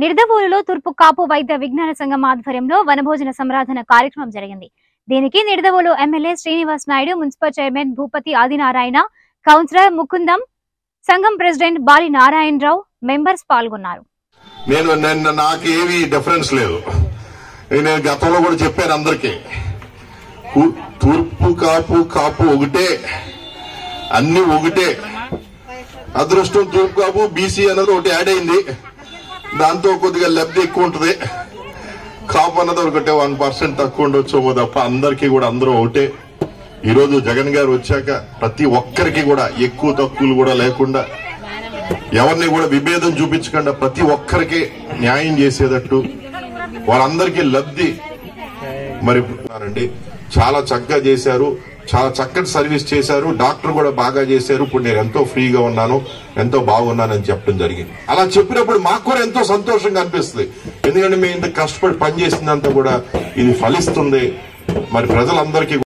నిడదవోలులో తూర్పు కాపు వైద్య విజ్ఞాన సంఘం ఆధ్వర్యంలో వనభోజన సంరాధన కార్యక్రమం జరిగింది దీనికి Nidadavolu MLA Srinivas Naidu municipal chairman Bhupathi Adinarayana councillor Mukundam సంఘం ప్రెసిడెంట్ బాలి నారాయణరావు మెంబర్స్ పాల్గొన్నారు నేను నిన్న నాకు ఏమీ డిఫరెన్స్ లేదు నేను గతంలో కూడా చెప్పాను అందరికీ కు- తూర్పు కాపు కాపు ఒకటే అన్ని ఒకటే అదృష్టం తూర్పు కాపు బీసీ అన్నది ఒకటి యాడ్ అయింది దాంతో కొద్దిగా లబ్ధి ఎక్కువ ఉంటుంది కాపు అన్నది ఒకటే వన్ పర్సెంట్ తక్కువ ఉండొచ్చు తప్ప అందరికీ కూడా అందరూ ఒకటే ఈరోజు జగన్ గారు వచ్చాక ప్రతి ఒక్కరికి కూడా ఎక్కువ తక్కువలు కూడా లేకుండా ఎవరిని కూడా విభేదం చూపించకుండా ప్రతి ఒక్కరికి న్యాయం చేసేటట్టు వాళ్ళందరికీ లబ్ధి మరి ఉన్నారండి చాలా చక్కగా చేశారు చాలా చక్కటి సర్వీస్ చేశారు డాక్టర్ కూడా బాగా చేశారు ఇప్పుడు నేను ఎంతో ఫ్రీగా ఉన్నాను ఎంతో బాగున్నానని చెప్పడం జరిగింది అలా చెప్పినప్పుడు మాకు కూడా ఎంతో సంతోషంగా అనిపిస్తుంది ఎందుకంటే మేము ఇంత కష్టపడి పనిచేసిందంతా కూడా ఇది ఫలిస్తుంది మరి ప్రజలందరికీ